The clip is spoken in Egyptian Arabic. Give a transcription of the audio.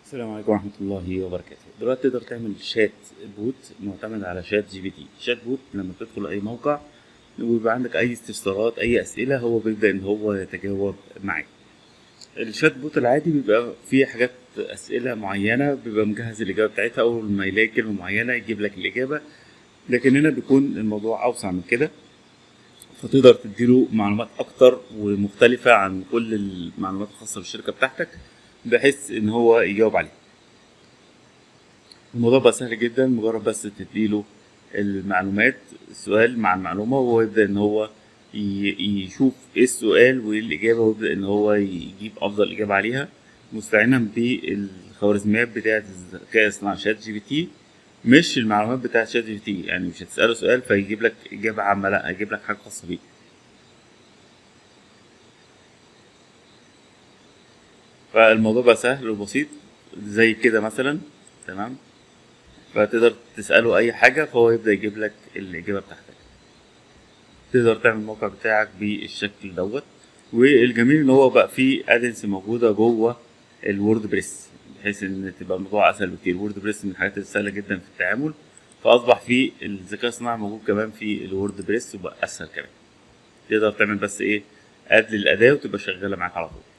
السلام عليكم ورحمة الله وبركاته دلوقتي تقدر تعمل شات بوت معتمد على شات جي بي تي شات بوت لما تدخل أي موقع ويبقى عندك أي استفسارات أي أسئلة هو بيبدأ إن هو يتجاوب معاك الشات بوت العادي بيبقى فيه حاجات أسئلة معينة بيبقى مجهز الإجابة بتاعتها أول ما يلاقي كلمة معينة يجيب لك الإجابة لكن هنا بيكون الموضوع أوسع من كده فتقدر تديله معلومات أكتر ومختلفة عن كل المعلومات الخاصة بالشركة بتاعتك بحيث ان هو يجاوب عليه الموضوع بقى سهل جدا مجرد بس تديله المعلومات السؤال مع المعلومة وهو يبدأ ان هو ي- يشوف ايه السؤال وايه الإجابة ويبدأ ان هو يجيب أفضل إجابة عليها مستعينا بالخوارزميات بتاعة الذكاء الاصطناعي شات جي بي تي مش المعلومات بتاعة شات جي بي تي يعني مش هتسأله سؤال فيجيب لك إجابة عامة لا هيجيب لك حاجة خاصة بيه فالموضوع بقى سهل وبسيط زي كده مثلا تمام فتقدر تسأله أي حاجة فهو يبدأ يجيب لك الإجابة بتاعتك تقدر تعمل الموقع بتاعك بالشكل دوت والجميل إن هو بقى فيه أدنس موجودة جوه الوورد بريس بحيث إن تبقى الموضوع أسهل بكتير الوورد بريس من الحاجات السهلة جدا في التعامل فأصبح فيه الذكاء الصناعي موجود كمان في الوورد بريس وبقى أسهل كمان تقدر تعمل بس إيه اد للأداة وتبقى شغالة معاك على طول